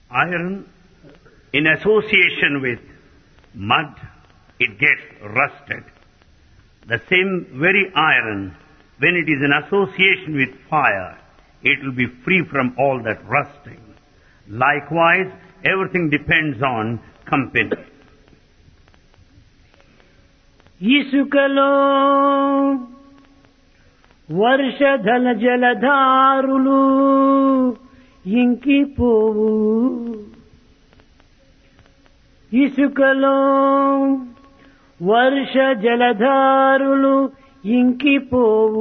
Iron, in association with mud, it gets rusted. The same very iron, when it is in association with fire, it will be free from all that rusting. Likewise, everything depends on company. ఇసుకలో వర్షధల జలధారులు ఇంకిపోవు ఇసుకలో వర్ష జలధారులు ఇంకిపోవు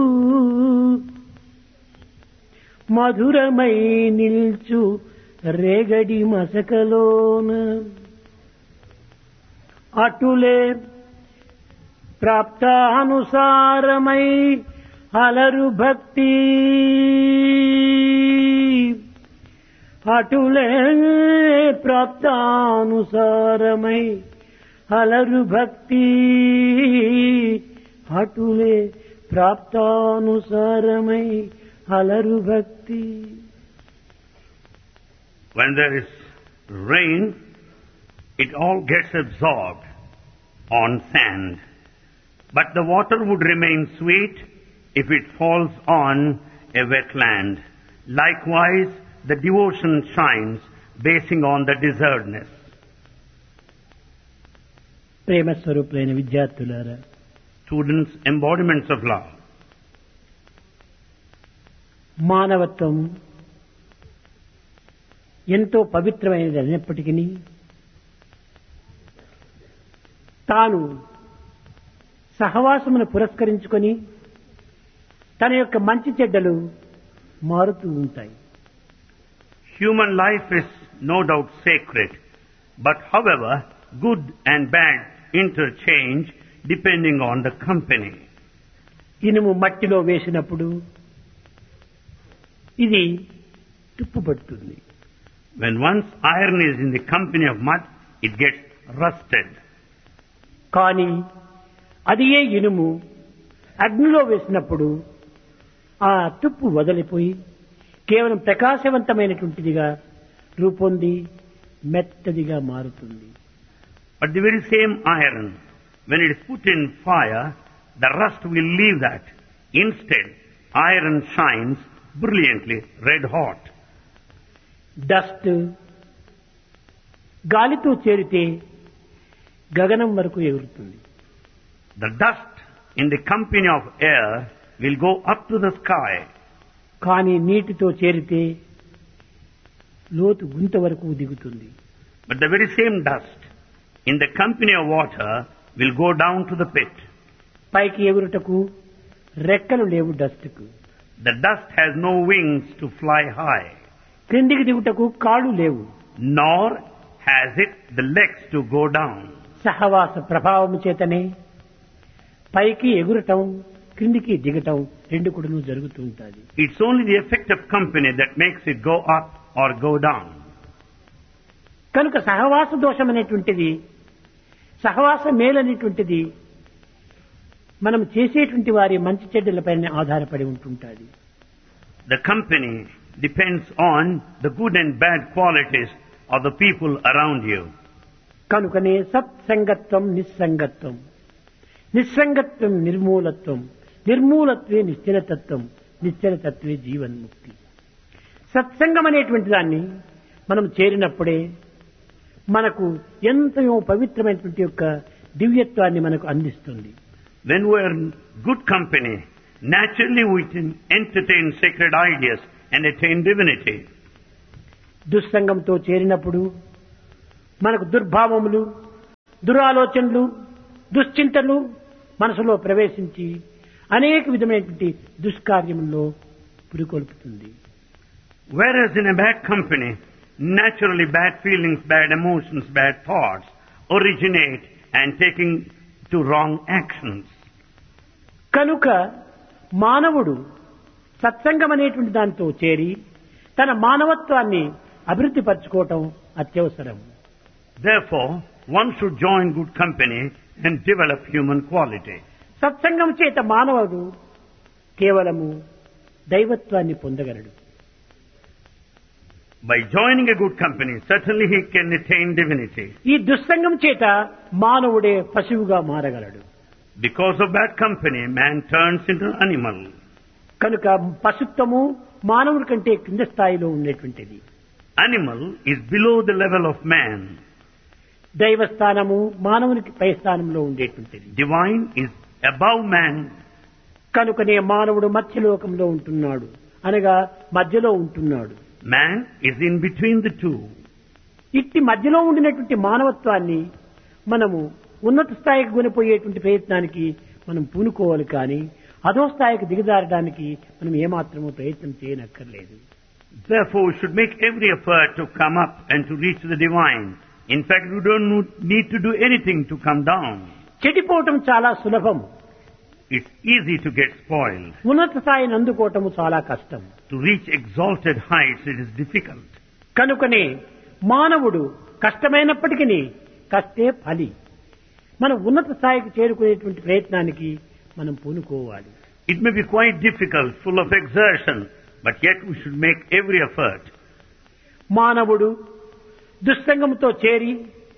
మధురమై నిల్చు రేగడి మసకలోన అటులే ప్రాప్తానుసారమై అలరు భక్తి అటులే ప్రాప్తానుసారమై అలరు భక్తి అటులే ప్రాప్తానుసారమై అలరు భక్తి When there is rain, it all gets absorbed on sand. But the water would remain sweet if it falls on a wetland. Likewise, the devotion shines basing on the desertness. ప్రేమ స్వరూపులైన విద్యార్థులారా Students, embodiments of love. మానవత్వం ఎంతో పవిత్రమైనది అయినప్పటికీ తాను సహవాసమును పురస్కరించుకొని తన యొక్క మంచి చెడ్డలు మారుతూ ఉంటాయి Human life is no doubt sacred, but however, good and bad interchange depending on the company. ఇనుము మట్టిలో వేసినప్పుడు ఇది తుప్పుపడుతుంది When once iron is in the company of mud, it gets rusted. కానీ అది ఏ ఇనుము అగ్నిలో వేసినప్పుడు ఆ తుప్పు వదిలిపోయి కేవలం ప్రకాశవంతమైనటువంటిదిగా రూపొంది మెత్తదిగా మారుతుంది But the very same iron, when it is put in fire, the rust will leave that. Instead, iron shines brilliantly red hot. Dust గాలితో చేరితే గగనం వరకు ఎగురుతుంది The dust in the company of air will go up to the sky. కానీ నీటితో చేరితే లోతు గుంత వరకు దిగుతుంది But the very same dust in the company of water will go down to the pit. పైకి ఎగురుటకు రెక్కలు లేవు డస్ట్కు The dust has no wings to fly high, క్రిందికి దిగుటకు కాళ్ళు లేవు nor has it the legs to go down. సహవాస ప్రభావము చేతనే పైకి ఎగురటం క్రిందికి దిగటం రెండు కూడాను జరుగుతూ ఉంటుంది It's only the effect of company that makes it go up or go down. కనుక సహవాస దోషం అనేటువంటిది సహవాస మేలనేటువంటిది మనం చేసేటువంటి వారి మంచి చెడ్డలపైన ఆధారపడి ఉంటుంటుంది The company depends on the good and bad qualities of the people around you. కనుకనే సత్సంగత్వం నిస్సంగత్వం నిస్సంగత్వం నిర్మూలత్వం నిర్మూలత్వే నిశ్చలతత్వం నిశ్చలతత్వే జీవన్ముక్తి సత్సంగం అనేటువంటి దాన్ని మనం చేరినప్పుడే మనకు ఎంతో పవిత్రమైనటువంటి యొక్క దివ్యత్వాన్ని మనకు అందిస్తుంది When we are in good company, naturally we can entertain sacred ideas and attain divinity. దుస్సంగంతో చేరినప్పుడు మనకు దుర్భావములు దురాలోచనలు దుశ్చింతలు మనసులో ప్రవేశించి అనేక విధమైనటువంటి దుష్కార్యముల్లో పురికొల్పుతుంది Whereas in a bad company, naturally bad feelings, bad emotions, bad thoughts originate and taking to wrong actions. కనుక మానవుడు సత్సంగం అనేటువంటి దాంతో చేరి తన మానవత్వాన్ని అభివృద్ధి పరచుకోవటం అత్యవసరం Therefore, one should join good company and develop human quality. సత్సంగం చేత మానవుడు కేవలము దైవత్వాన్ని పొందగలడు By joining a good company, certainly he can attain divinity. ఈ దుస్సంగం చేత మానవుడే పశువుగా మారగలడు Because of bad company, man turns into an animal. కనుక పశుత్వము మానవుడి కంటే కింద స్థాయిలో ఉండేటువంటిది Animal is below the level of man. దైవ స్థానము మానవునికి పై స్థానంలో ఉండేటువంటిది Divine is above man. కనుకనే మానవుడు మధ్యలోకంలో ఉంటున్నాడు అనగా మధ్యలో ఉంటున్నాడు Man is in between the two. ఇట్టి మధ్యలో ఉండినటువంటి మానవత్వాన్ని మనము ఉన్నత స్థాయికి కొనిపోయేటువంటి ప్రయత్నానికి మనం పూనుకోవాలి కానీ అధో స్థాయికి దిగజారడానికి మనం ఏమాత్రమూ ప్రయత్నం చేయనక్కర్లేదు Therefore, we should make every effort to come up and to reach the divine. In fact, we don't no- need to do anything to come down. చెడిపోవటం చాలా సులభం It's easy to get spoiled. ఉన్నత స్థాయిని అందుకోవటము చాలా కష్టం To reach exalted heights, it is difficult. కనుకనే మానవుడు కష్టమైనప్పటికీ కష్టే ఫలి మనం ఉన్నత స్థాయికి చేరుకునేటువంటి ప్రయత్నానికి మనం పూనుకోవాలి It may be quite difficult, full of exertion, but yet we should make every effort. మానవుడు దుస్సంగంతో చేరి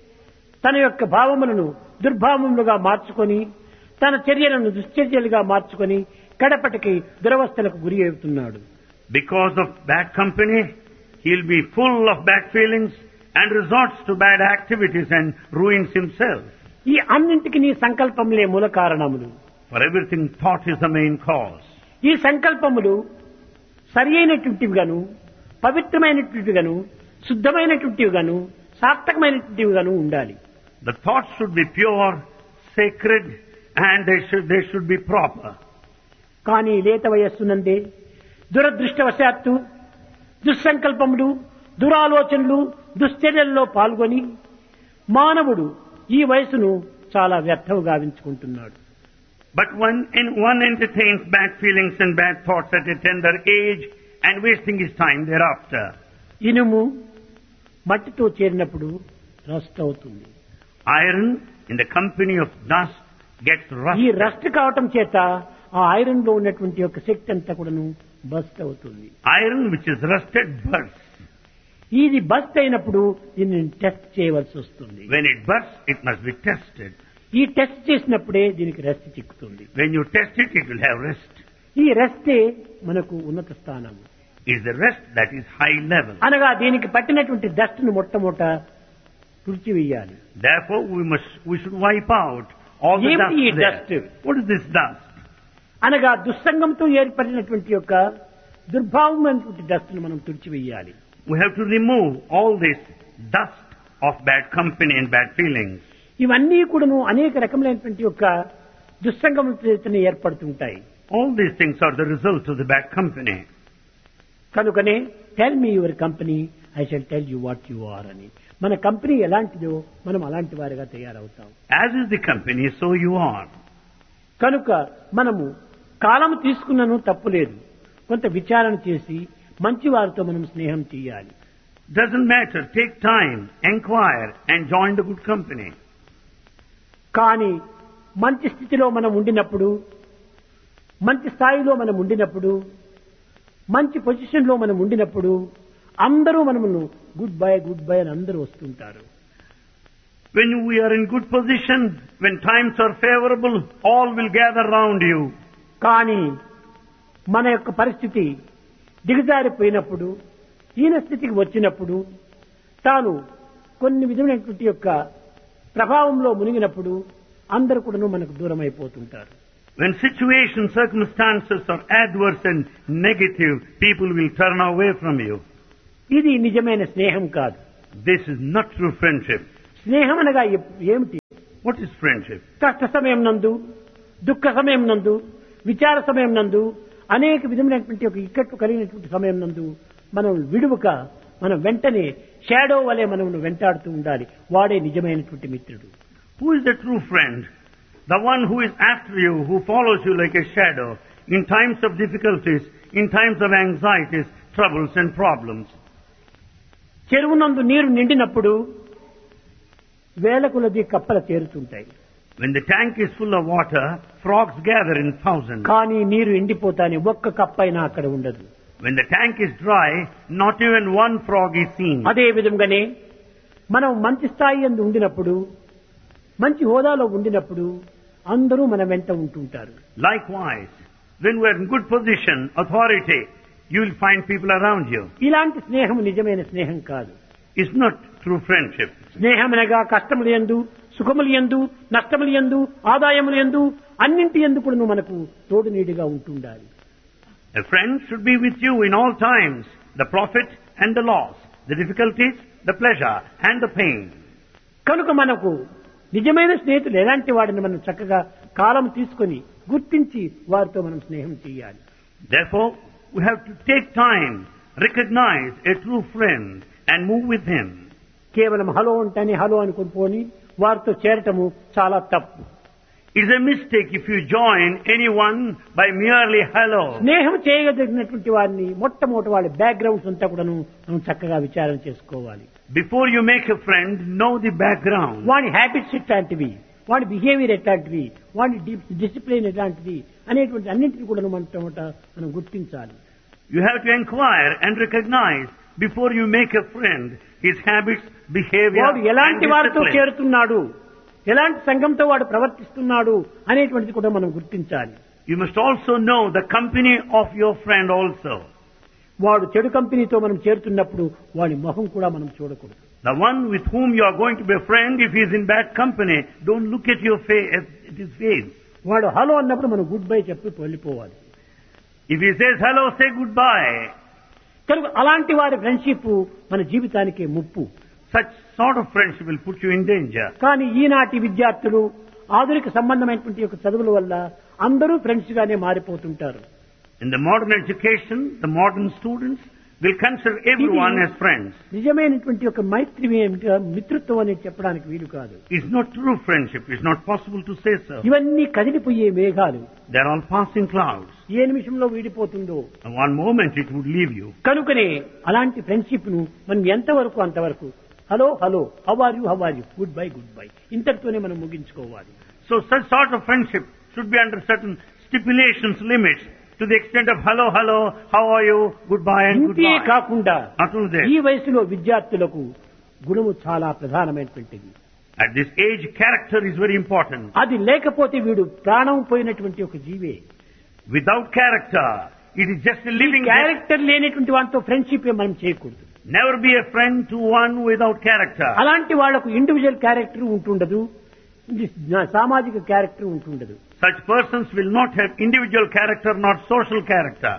తన యొక్క భావములను దుర్భావములుగా మార్చుకొని తన చర్యలను దుశ్చర్యలుగా మార్చుకొని కడపటికి దురవస్థలకు గురి అవుతున్నాడు Because of bad company, he'll be full of bad feelings and resorts to bad activities and ruins himself. ఈ అన్నింటికి నీ సంకల్పములే మూల కారణములు For everything, thought is the main cause. ఈ సంకల్పములు సరి అయినటువంటివిగాను పవిత్రమైనటువంటివిగాను శుద్ధమైనటువంటివిగాను సార్థకమైనటువంటివిగాను ఉండాలి The thoughts should be pure, sacred, and they should, they should be proper. కానీ లేత వయస్సునందే దురదృష్టవశాత్తు దుస్సంకల్పములు దురాలోచనలు దుశ్చర్యల్లో పాల్గొని మానవుడు ఈ వయసును చాలా వ్యర్థం గావించుకుంటున్నాడు But when in one entertains bad feelings and bad thoughts at a tender age and wasting his time thereafter, ఇనుము మట్టితో చేరినప్పుడు రస్ట్ అవుతుంది iron in the company of dust gets ఈ rusted. రస్ట్ కావటం చేత ఆ ఐరన్ లో ఉన్నటువంటి యొక్క శక్తి అంతా కూడాను బస్ట్ అవుతుంది Iron which is rusted bursts. ఇది బస్ట్ అయినప్పుడు దీన్ని టెస్ట్ చేయవలసి వస్తుంది When it bursts, it must be tested. ఈ టెస్ట్ చేసినప్పుడే దీనికి రెస్ట్ చిక్కుతుంది When you test it, it will have rest. ఈ రెస్టే మనకు ఉన్నత స్థానం Is the rest that is high level. అనగా దీనికి పట్టినటువంటి డస్ట్ ను మొట్టమొదట తుడిచివేయాలి Therefore, we must we should wipe out all the Empty dust dust. there. What is this dust? అనగా దుస్సంగంతో ఏర్పడినటువంటి యొక్క దుర్భావమైనటువంటి డస్ట్ ను మనం తుడిచివేయాలి We have to remove all this dust of bad company and bad feelings. ఇవన్నీ కూడాను అనేక రకములైనటువంటి యొక్క దుస్సంగం చేతనే ఏర్పడుతుంటాయి All these things are the result of the bad company. కనుకనే tell me your company I shall tell you what you are అని మన కంపెనీ ఎలాంటిదో మనం అలాంటి వారిగా తయారవుతాం As is the company, so you are. కనుక మనము కాలం తీసుకున్నను తప్పులేదు కొంత విచారణ చేసి మంచి వారితో మనం స్నేహం చేయాలి Doesn't matter. Take time, inquire, and join the good company. కానీ మంచి స్థితిలో మనం ఉండినప్పుడు మంచి స్థాయిలో మనం ఉండినప్పుడు మంచి పొజిషన్ లో మనం ఉండినప్పుడు అందరూ మనమును గుడ్ బై గుడ్ బై అని అందరూ వస్తుంటారు When we are in good position, when times are favorable, all will gather round you. కానీ మన యొక్క పరిస్థితి దిగజారిపోయినప్పుడు హీన స్థితికి వచ్చినప్పుడు తాను కొన్ని విధమైనటువంటి యొక్క ప్రభావంలో మునిగినప్పుడు అందరూ కూడాను మనకు దూరం అయిపోతుంటారు When situations, circumstances are adverse and negative, people will turn away from you. ఇది నిజమైన స్నేహం కాదు This is not true friendship. స్నేహం అనగా ఎప్- ఏమిటి What is friendship? కష్ట సమయం నందు దుఃఖ సమయం నందు విచార సమయం నందు అనేక విధమైనటువంటి ఒక ఇక్కట్లు కలిగినటువంటి సమయం నందు మనం విడువక మనం వెంటనే షాడో వలె మనం వెంటాడుతూ ఉండాలి వాడే నిజమైనటువంటి మిత్రుడు Who is the true friend? The one who is after you, who follows you like a shadow in times of difficulties, in times of anxieties, troubles and problems. చెరువు నందు నీరు నిండినప్పుడు వేల కొలది కప్పలు చేరుతుంటాయి When the tank is full of water, frogs gather in thousands. కానీ నీరు ఎండిపోతానే ఒక్క కప్పైనా అక్కడ ఉండదు When the tank is dry, not even one frog is seen. అదే విధంగానే మనం మంచి స్థాయి అందు ఉండినప్పుడు మంచి హోదాలో ఉండినప్పుడు అందరూ మన వెంట ఉంటుంటారు Likewise, when we are in good position, authority, you will find people around you. ఇలాంటి స్నేహం నిజమైన స్నేహం కాదు It's not true friendship. స్నేహమనగా కష్టములు ఎందు సుఖములు ఎందు నష్టములు ఎందు ఆదాయములు ఎందు అన్నింటి ఎందు కూడా మనకు తోడు నీడిగా ఉంటుండాలి A friend should be with you in all times, the profit and the loss, the difficulties, the pleasure and the pain. కనుక మనకు నిజమైన స్నేహితులు ఎలాంటి వాడిని మనం చక్కగా కాలం తీసుకొని గుర్తించి వారితో మనం స్నేహం చేయాలి Therefore, we have to take time, recognize a true friend and move with him. కేవలం హలో అంటేనే హలో అనుకుని పోని వారితో చేరటము చాలా తప్పు It's a mistake if you join anyone by merely hello. స్నేహం చేయగలిగినటువంటి వారిని మొట్టమొదటి వాళ్ళ బ్యాక్గ్రౌండ్స్ అంతా కూడాను మనం చక్కగా విచారణ చేసుకోవాలి Before you make a friend, know the background. వాడి హ్యాబిట్స్ ఎట్లాంటివి వాడి బిహేవియర్ ఎట్లాంటివి వాడి డిసిప్లిన్ ఎట్లాంటిది అనేటువంటి అన్నింటిని కూడా మొట్టమొదట మనం గుర్తించాలి You have to inquire and recognize before you make a friend his habits, behavior, వాడు and ఎలాంటి వారితో discipline. చేరుతున్నాడు ఎలాంటి సంఘంతో వాడు ప్రవర్తిస్తున్నాడు అనేటువంటిది కూడా మనం గుర్తించాలి You must also know the company of your friend also. వాడు చెడు కంపెనీతో మనం చేరుతున్నప్పుడు వాడి మొహం కూడా మనం చూడకూడదు The one with whom you are going to be a friend, if he is in bad company, don't look at your face, at his face. వాడు హలో అన్నప్పుడు మనం గుడ్ బై చెప్పి వెళ్ళిపోవాలి If he says hello, say goodbye. కనుక అలాంటి వారి friendship మన జీవితానికి ముప్పు Such sort of friendship will put you in danger. కానీ ఈనాటి విద్యార్థులు ఆధునిక సంబంధమైనటువంటి యొక్క చదువుల వల్ల అందరూ ఫ్రెండ్స్ గానే మారిపోతుంటారు In the modern education, the modern students will consider everyone ఇది- as friends. నిజమైనటువంటి ఒక మైత్రి మిత్రత్వం అనేది చెప్పడానికి వీలు కాదు It's not true friendship. It's not possible to say so. ఇవన్నీ కదిలిపోయే మేఘాలు They're all passing clouds. ఏ నిమిషంలో వీడిపోతుందో And one moment it would leave you. కనుకనే అలాంటి ఫ్రెండ్షిప్ ను మనం ఎంతవరకు అంతవరకు hello hello how are you how are you goodbye goodbye ఇంతటితోనే మనం ముగించుకోవాలి So such sort of friendship should be under certain stipulations, limits, to the extent of hello, hello, how are you, goodbye and ఇంతే goodbye. కాకుండా Not only that. ఈ వయసులో విద్యార్థులకు గుణము చాలా ప్రధానమైనటువంటిది At this age, character is very important. అది లేకపోతే వీడు ప్రాణం పోయినటువంటి ఒక జీవే Without character, it is just a living death. Character లేనటువంటి వాటితో ఫ్రెండ్షిప్ మనం చేయకూడదు Never be a friend to one without character. అలాంటి వాళ్లకు ఇండివిజువల్ క్యారెక్టర్ ఉంటుండదు ఇది సామాజిక క్యారెక్టర్ ఉంటుండదు Such persons will not have individual character, not social character.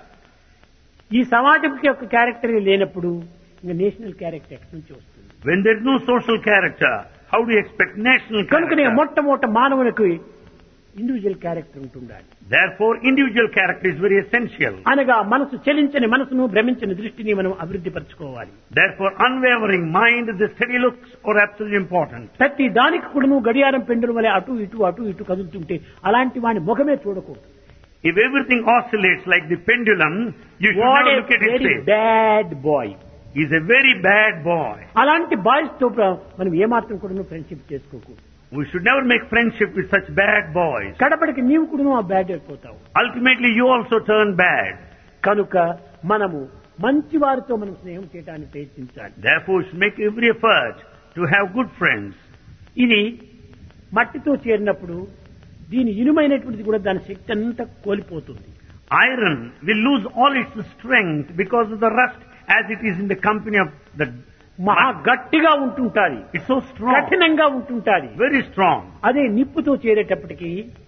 ఈ సమాజం యొక్క క్యారెక్టర్ లేనప్పుడు ఇంకా నేషనల్ క్యారెక్టర్ ఎక్కడి నుంచి వస్తుంది When there is no social character, how do you expect national కనుకనే character? మొట్టమొదట మానవునికి ఇండివిజువల్ క్యారెక్టర్ ఉంటుండాలి Therefore, individual character is very essential. అనగా మనసు చలించని మనసును భ్రమించని దృష్టిని మనం అభివృద్ధి పరచుకోవాలి Therefore, unwavering mind, the steady looks are absolutely important. ప్రతి దానికి కూడా గడియారం పెండుల వలె అటు ఇటు అటు ఇటు కదులుతుంటే అలాంటి వాడి ముఖమే చూడకూడదు If everything oscillates like the pendulum, you should what never look at his very face. Bad boy He's a very bad boy. అలాంటి బాయ్స్ తో ప్ర- మనం ఏమాత్రం కూడా ఫ్రెండ్షిప్ చేసుకోకూడదు We should never make friendship with such bad boys. కడపడికి నీవు కూడా ఆ బ్యాడ్ అయిపోతావు Ultimately, you also turn bad. కనుక మనము మంచి వారితో మనం స్నేహం చేయడానికి ప్రయత్నించాలి Therefore, we should make every effort to have good friends. ఇది మట్టితో చేరినప్పుడు దీని ఇనుమైనటువంటిది కూడా దాని శక్తి అంతా కోల్పోతుంది Iron will lose all its strength because of the rust as it is in the company of the మహా గట్టిగా ఉంటుంటాది It's so strong, కఠినంగా ఉంటుంటాది very strong. అదే నిప్పుతో చేరేటప్పటికి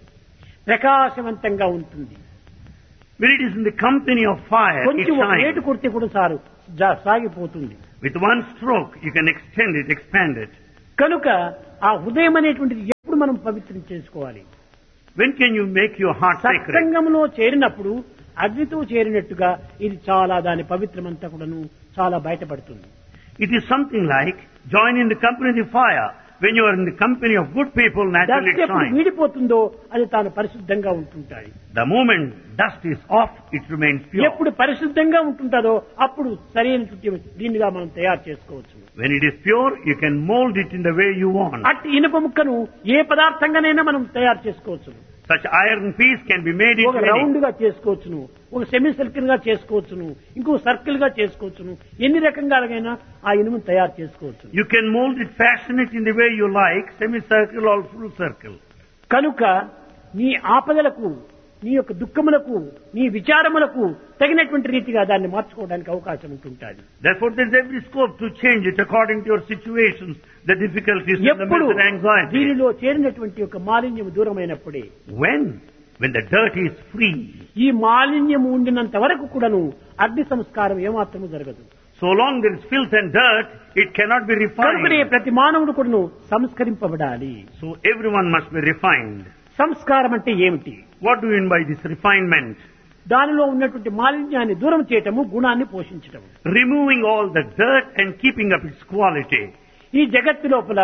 ప్రకాశవంతంగా ఉంటుంది When it is in the company of fire, it కొంచెం ఒక ఏటు shines. కొడితే కూడా సారు జా- సాగిపోతుంది With one stroke, you can extend it, expand it. కనుక ఆ హృదయం అనేటువంటిది ఎప్పుడు మనం పవిత్రం చేసుకోవాలి When can you make your heart sacred? సత్సంగంలో చేరినప్పుడు అగ్నితో చేరినట్టుగా ఇది చాలా దాని పవిత్రమంతా కూడాను చాలా బయటపడుతుంది It is something like join in the company of the fire. When you are in the company of good people, naturally dust it ఎప్పుడు shines. వీడిపోతుందో అది తాను పరిశుద్ధంగా ఉంటుంటాయి The moment dust is off, it remains pure. ఎప్పుడు పరిశుద్ధంగా ఉంటుంటాదో అప్పుడు సరైన దీనిగా మనం తయారు చేసుకోవచ్చు When it is pure, you can mold it in the way you want. అట్టి ఇనుప ముక్కను ఏ పదార్థంగానైనా మనం తయారు చేసుకోవచ్చు Such iron piece can be made ఒక into రౌండ్ any. గా చేసుకోవచ్చును ఒక సెమీ సర్కిల్ గా చేసుకోవచ్చును ఇంకో సర్కిల్ గా చేసుకోవచ్చును ఎన్ని రకంగాలైనా ఆ ఇనుమును తయారు చేసుకోవచ్చు You can mold it, fashion it in the way you like, semicircle or full circle. కనుక నీ ఆపదలకు నీ యొక్క దుఃఖములకు నీ విచారములకు తగినటువంటి రీతిగా దాన్ని మార్చుకోవడానికి అవకాశం ఉంటుంటుంది Therefore, there is every scope to change it according to your situations, the difficulties, and the ఎప్పుడు mental anxiety. దీనిలో చేరినటువంటి యొక్క మాలిన్యం దూరమైనప్పుడే When? When the dirt is free. ఈ మాలిన్యం ఉండినంత వరకు కూడాను అగ్ని సంస్కారం ఏమాత్రము జరగదు So long there is filth and dirt, it cannot be కనుకనే refined. ప్రతి మానవుడు కూడాను సంస్కరింపబడాలి So everyone must be refined. సంస్కారం అంటే ఏమిటి What do you mean by this refinement? దానిలో ఉన్నటువంటి మాలిన్యాన్ని దూరం చేయటము గుణాన్ని పోషించటము Removing all the dirt and keeping up its quality. ఈ జగత్తు లోపల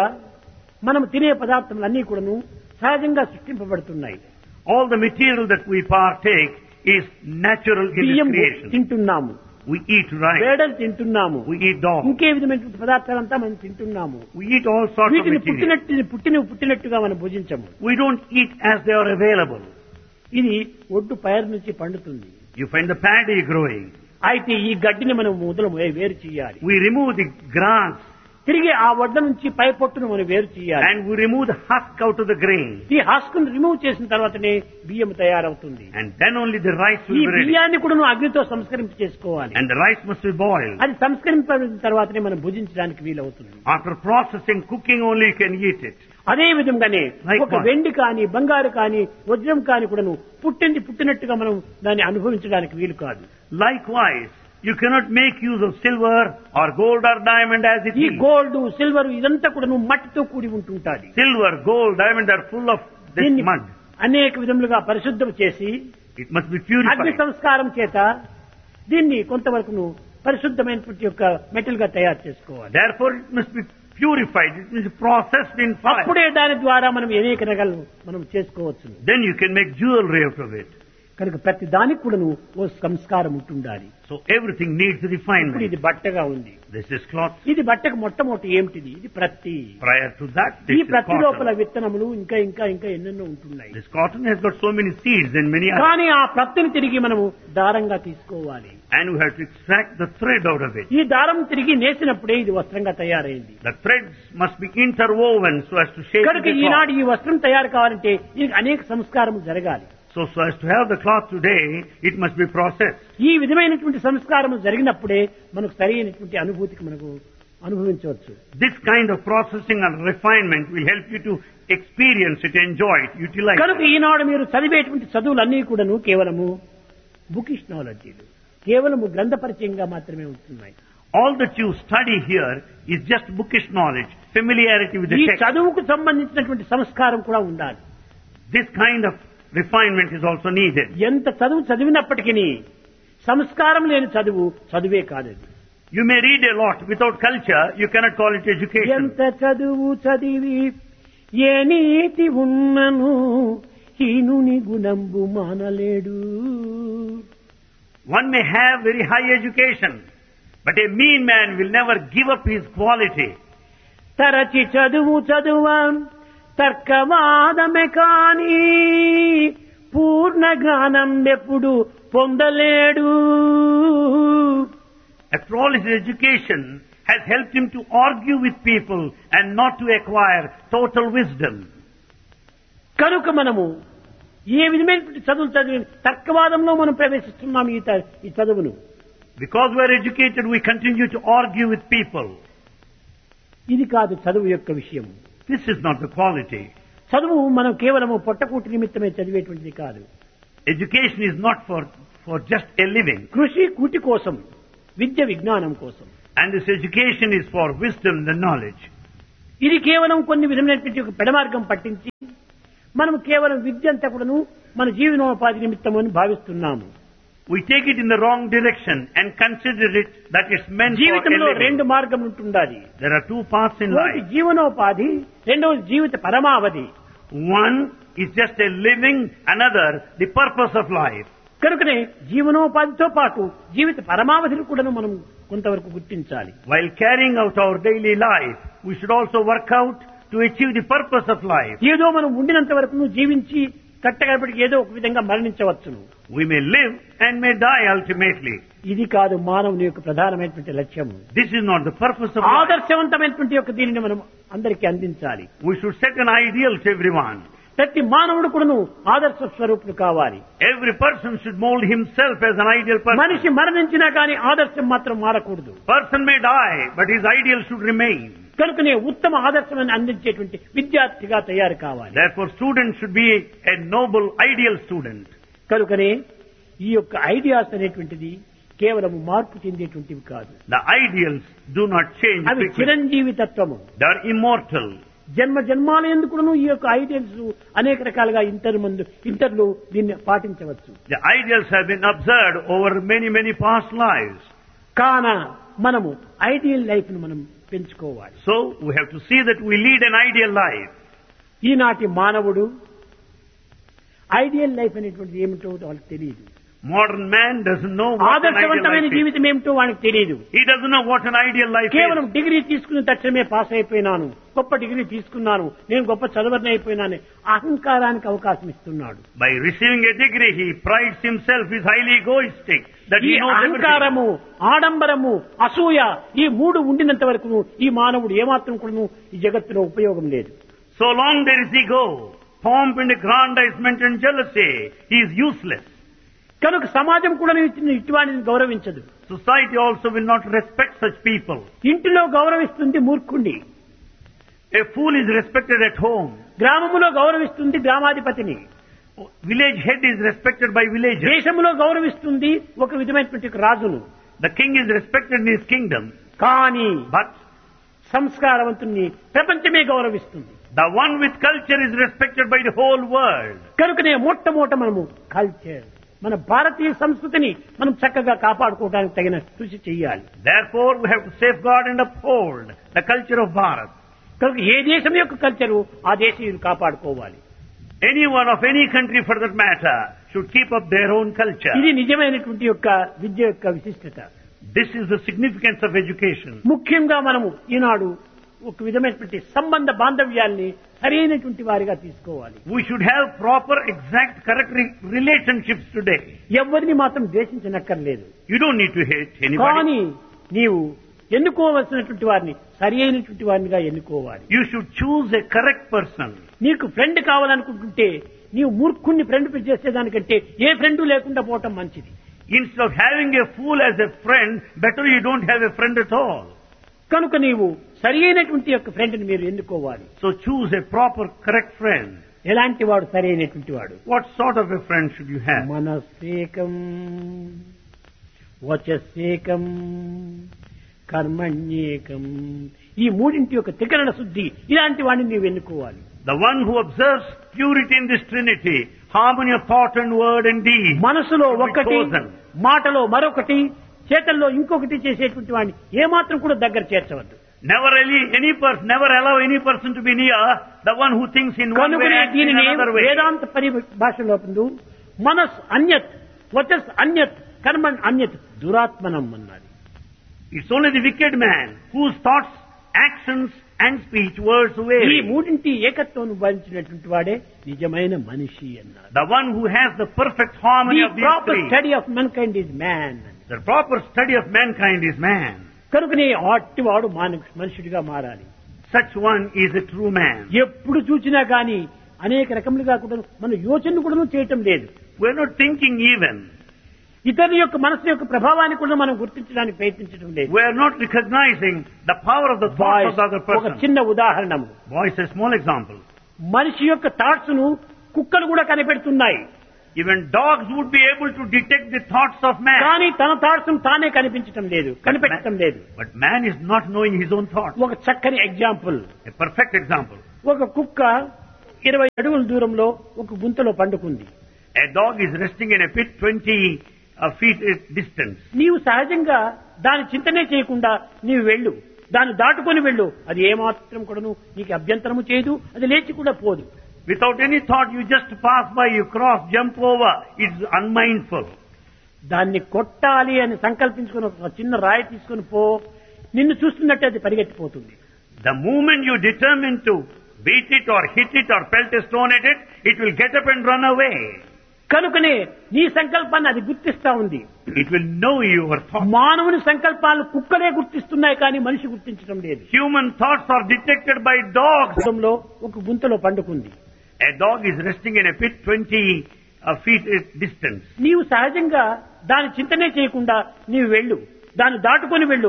మనం తినే పదార్థములన్నీ కూడాను సహజంగా సృష్టింపబడుతున్నాయి All the material that we partake is natural in its బియ్యం creation. తింటున్నాము We eat rice, వేడలు తింటున్నాము we eat dog, ఇంకే విధమైనటువంటి పదార్థాలంతా మనం తింటున్నాము we eat all sorts of వీటిని material. పుట్టినట్టు పుట్టిన పుట్టినట్టుగా మనం భుజించము We don't eat as they are available. ఇది ఒడ్డు పైరు నుంచి పండుతుంది You find the paddy growing. అయితే ఈ గడ్డిని మనం మొదలు వేరు చేయాలి We remove the grass తిరిగి ఆ వడ్డ నుంచి పై పొట్టును మనం వేరు చేయాలి and we remove the husk out of the grain. ఈ హస్కును రిమూవ్ చేసిన తర్వాతనే బియ్యం తయారవుతుంది And then only the rice ఈ will be ready. బియ్యాన్ని కూడా నువ్వు అగ్నితో సంస్కరింప చేసుకోవాలి And the rice must be boiled. అది సంస్కరింపబడిన తర్వాతనే మనం భుజించడానికి వీలవుతుంది After processing, cooking only you can eat it. అదే విధంగానే Likewise. ఒక వెండి కాని బంగారు కాని వజ్రం కాని కూడాను పుట్టింది పుట్టినట్టుగా మనం దాన్ని అనుభవించడానికి వీలు కాదు Likewise, you cannot make use of silver or gold or diamond as it ఈ is. గోల్డ్ సిల్వర్ ఇదంతా కూడా నువ్వు మట్టితో కూడి ఉంటుంటాది Silver, gold, diamond are full of this దీన్ని mud. అనేక విధములుగా పరిశుద్ధం చేసి It must be అగ్ని purified. సంస్కారం చేత దీన్ని కొంతవరకు నువ్వు పరిశుద్ధమైనటువంటి యొక్క మెటల్ గా తయారు చేసుకోవాలి Therefore, it must be purified. It must be processed in fire. అప్పుడే దాని ద్వారా మనం అనేక రకాలు మనం చేసుకోవచ్చు Then you can make jewelry out of it. కనుక ప్రతి దానికి కూడా నువ్వు ఓ సంస్కారం ఉంటుండాలి So everything needs ఇప్పుడు refinement. ఇది బట్టగా ఉంది This is cloth. ఇది బట్టకు మొట్టమొదటి ఏమిటిది ఇది ప్రత్తి Prior to that, ఈ this is ప్రతి లోపల cotton. విత్తనములు ఇంకా ఇంకా ఇంకా ఎన్నెన్నో ఉంటున్నాయి This cotton has got so many seeds and many others. కానీ ఆ ప్రత్తిని తిరిగి మనము దారంగా తీసుకోవాలి And we have to extract the thread out of it. ఈ దారం తిరిగి నేసినప్పుడే ఇది వస్త్రంగా తయారైంది The threads must be interwoven so as to shape కనుక the cloth. ఈనాడు ఈ వస్త్రం తయారు కావాలంటే దీనికి అనేక సంస్కారం జరగాలి So, so as to have the cloth today, it must be processed. ఈ విధమైనటువంటి సంస్కారం జరిగినప్పుడే మనకు సరైనటువంటి అనుభూతికి మనకు అనుభవించవచ్చు This kind of processing and refinement will help you to experience it, enjoy it, utilize కనుక it. ఈనాడు మీరు చదివేటువంటి చదువులన్నీ కూడాను కేవలము బుకిష్ నాలెడ్జీలు కేవలము గ్రంథ పరిచయంగా మాత్రమే ఉంటున్నాయి All that you study here is just bookish knowledge, familiarity with ఈ the text. చదువుకు సంబంధించినటువంటి సంస్కారం కూడా ఉండాలి This kind of refinement is also needed. ఎంత చదువు చదివినప్పటికీ సంస్కారం లేని చదువు చదువే కాదది You may read a lot without culture, you cannot call it education. ఎంత చదువు చదివి ఏ నీతి ఉన్నను హీనుని గుణంబు మానలేడు One may have very high education, but a mean man will never give up his quality. తరచి చదువు చదువా తర్కవాదమే కాని పూర్ణ జ్ఞానం ఎప్పుడు పొందలేడు After all, his education has helped him to argue with people and not to acquire total wisdom. కనుక మనము ఏ విధమైనటువంటి చదువులు చదివి తర్కవాదంలో మనం ప్రవేశిస్తున్నాం ఈ త- ఈ చదువును Because we are educated, we continue to argue with people. ఇది కాదు చదువు యొక్క విషయం This is not the quality. చదువు మనం కేవలము పొట్టకూటి నిమిత్తమే చదివేటువంటిది కాదు Education is not for, for just a living. కృషి కూటి కోసం విద్య విజ్ఞానం కోసం And this education is for wisdom and knowledge. ఇది కేవలం కొన్ని విధమైనటువంటి ఒక పెడమార్గం పట్టించి మనం కేవలం విద్య అంతా కూడాను మన జీవనోపాధి నిమిత్తము అని భావిస్తున్నాము We take it in the wrong direction and consider it that it's meant for a జీవితంలో living. రెండు మార్గం ఉంటుండాలి There are two paths in ఒకటి life. జీవనోపాధి రెండవది జీవిత పరమావధి One is just a living, another the purpose of life. కనుకనే జీవనోపాధితో పాటు జీవిత పరమావధిని కూడా మనం కొంతవరకు గుర్తించాలి While carrying out our daily life, we should also work out to achieve the purpose of life. ఏదో మనం ఉండినంత వరకు జీవించి కట్టగడపటికి ఏదో ఒక విధంగా మరణించవచ్చును We may live and may die ultimately. ఇది కాదు మానవుని యొక్క ప్రధానమైనటువంటి లక్ష్యము This is not the purpose of life. ఆదర్శవంతమైనటువంటి యొక్క దీనిని మనం అందరికీ అందించాలి We should set an ideal to everyone. ప్రతి మానవుడు కూడాను ఆదర్శ స్వరూపుడు కావాలి Every person should mold himself as an ideal person. మనిషి మరణించినా కానీ ఆదర్శం మాత్రం మారకూడదు Person may die, but his ideal should remain. కనుకనే ఉత్తమ ఆదర్శమని అందించేటువంటి విద్యార్థిగా తయారు కావాలి Therefore, student should be a noble, ideal student. కనుకనే ఈ యొక్క ఐడియాస్ అనేటువంటిది కేవలం మార్పు చెందేటువంటివి కాదు The ideals do not change. అవి frequently. చిరంజీవి తత్వము They are immortal. జన్మ జన్మాల ఎందుకును ఈ యొక్క ఐడియల్స్ అనేక రకాలుగా ఇంటర్ మందు ఇంటర్లు దీన్ని పాటించవచ్చు The ideals have been observed over many, many past lives. కాన మనము ఐడియల్ లైఫ్ ను మనం పెంచుకోవాలి So, we have to see that we lead an ideal life. ఈనాటి మానవుడు ఐడియల్ లైఫ్ అనేటువంటిది ఏమిటో వాళ్ళకి తెలియదు Modern man doesn't know what an ideal ఆదర్శవంతమైన life is. జీవితం ఏమిటో వానికి తెలియదు He doesn't know what an ideal life కేవలం is. డిగ్రీ తీసుకున్న తక్షణమే పాస్ అయిపోయినాను గొప్ప డిగ్రీ తీసుకున్నాను నేను గొప్ప చదవని అయిపోయినాను అహంకారానికి అవకాశం ఇస్తున్నాడు By receiving a degree, he prides himself, is highly egoistic, that ఈ he knows everything. అహంకారము ఆడంబరము అసూయ ఈ మూడు ఉండినంత వరకు ఈ మానవుడు ఏమాత్రం కూడా ఈ జగత్తులో ఉపయోగం లేదు So long there is ego, pomp and aggrandizement and jealousy, he is useless. కనుక సమాజం కూడా ఇటువంటిని గౌరవించదు Society also will not respect such people. ఇంటిలో గౌరవిస్తుంది మూర్ఖుండి A fool is respected at home. గ్రామములో గౌరవిస్తుంది గ్రామాధిపతిని Village head is respected by villagers. దేశములో గౌరవిస్తుంది ఒక విధమైనటువంటి ఒక రాజును The king is respected in his kingdom. కానీ But సంస్కారవంతుణ్ణి ప్రపంచమే గౌరవిస్తుంది the one with culture is respected by the whole world. కనుకనే మొట్టమొదట మనము కల్చర్ మన భారతీయ సంస్కృతిని మనం చక్కగా కాపాడుకోవడానికి తగిన కృషి చేయాలి Therefore, we have to safeguard and uphold the culture of Bharat. కనుక ఏ దేశం యొక్క కల్చరు ఆ దేశీయులు కాపాడుకోవాలి Anyone of any country for that matter should keep up their own culture. ఇది నిజమైనటువంటి యొక్క విద్య యొక్క విశిష్టత This is the significance of education. ముఖ్యంగా మనము ఈనాడు ఒక విధమైనటువంటి సంబంధ బాంధవ్యాల్ని సరైనటువంటి వారిగా తీసుకోవాలి We should have proper, exact, correct re- relationships today. ఎవరిని మాత్రం ద్వేషించనక్కర్లేదు You don't need to hate anybody. కానీ నీవు ఎన్నుకోవలసినటువంటి వారిని సరి అయినటువంటి వారినిగా ఎన్నుకోవాలి You should choose a correct person. నీకు ఫ్రెండ్ కావాలనుకుంటుంటే నీవు మూర్ఖుణ్ణి ఫ్రెండ్ చేసేదానికంటే ఏ ఫ్రెండ్ లేకుండా పోవటం మంచిది Instead of having a fool as a friend, better you don't have a friend at all. కనుక నీవు సరి అయినటువంటి యొక్క ఫ్రెండ్ని మీరు ఎన్నుకోవాలి So choose a proper, correct friend. ఎలాంటి వాడు సరి అయినటువంటి వాడు What sort of a friend should you have? మనస్సేకం వచస్సేకం కర్మణ్యేకం ఈ మూడింటి యొక్క త్రికరణ శుద్ధి ఇలాంటి వాడిని నీవు ఎన్నుకోవాలి The one who observes purity in this Trinity, harmony of thought and word and deed. మనసులో should be ఒకటి chosen. మాటలో మరొకటి చేతల్లో ఇంకొకటి చేసేటువంటి వాడిని ఏమాత్రం కూడా దగ్గర చేర్చవద్దు Never any, any person, never allow any person to be near the one who thinks in one way కనుకనే and in దీనిని another way. వేదాంత పరిభాషలో ముందు మనస్ అన్యత్ వచస్ అన్యత్ కర్మణ్ అన్యత్ దురాత్మనం అన్నది It's only the wicked man whose thoughts, actions and speech, words ఈ vary. మూడింటి ఏకత్వం భరించినటువంటి వాడే నిజమైన మనిషి అన్నారు The one who has the perfect harmony the of these proper three. Study of mankind is man The proper study of mankind is man. కనుకనే అట్టి వాడు మాన- మనుషుడిగా మారాలి Such one is a true man. ఎప్పుడు చూసినా గాని అనేక రకములుగా కూడా మన యోచన కూడా చేయటం లేదు We're not thinking even. ఇతరుల యొక్క మనసు యొక్క ప్రభావాన్ని కూడా మనం గుర్తించడానికి ప్రయత్నించడం లేదు We're not recognizing the power of the thoughts of the other ఒక person. చిన్న ఉదాహరణము Voice a small example. మనిషి యొక్క థాట్స్ ను కుక్కలు కూడా కనిపెడుతున్నాయి Even dogs would be able to detect the thoughts of man. కానీ తన థాట్స్ తానే కనిపించటం లేదు కనిపెట్టడం లేదు But man is not knowing his own thoughts. ఒక చక్కని ఎగ్జాంపుల్ A perfect example. ఒక కుక్క ఇరవై అడుగుల దూరంలో ఒక గుంతలో పండుకుంది A dog is resting in a pit 20 uh, feet uh, distance. నీవు సహజంగా దాని చింతనే చేయకుండా నీవు వెళ్ళు దాన్ని దాటుకొని వెళ్ళు అది ఏమాత్రం కూడాను నీకు అభ్యంతరము చేయదు అది లేచి కూడా పోదు Without any thought, you just pass by, you cross, jump over. It's unmindful. దాన్ని కొట్టాలి అని సంకల్పించుకుని ఒక చిన్న రాయి తీసుకుని పో నిన్ను చూస్తున్నట్టే అది పరిగెత్తిపోతుంది The moment you determine to beat it or hit it or pelt a stone at it, it will get up and run away. కనుకనే నీ సంకల్పాన్ని అది గుర్తిస్తా ఉంది It will know your thoughts. మానవుని సంకల్పాలను కుక్కలే గుర్తిస్తున్నాయి కానీ మనిషి గుర్తించడం లేదు Human thoughts are detected by dogs. గుండంలో ఒక గుంతలో పండుకుంది A dog is resting in a pit 20 uh, feet distance. నీవు సహజంగా దాని చింతనే చేయకుండా నీవు వెళ్ళు దాన్ని దాటుకొని వెళ్ళు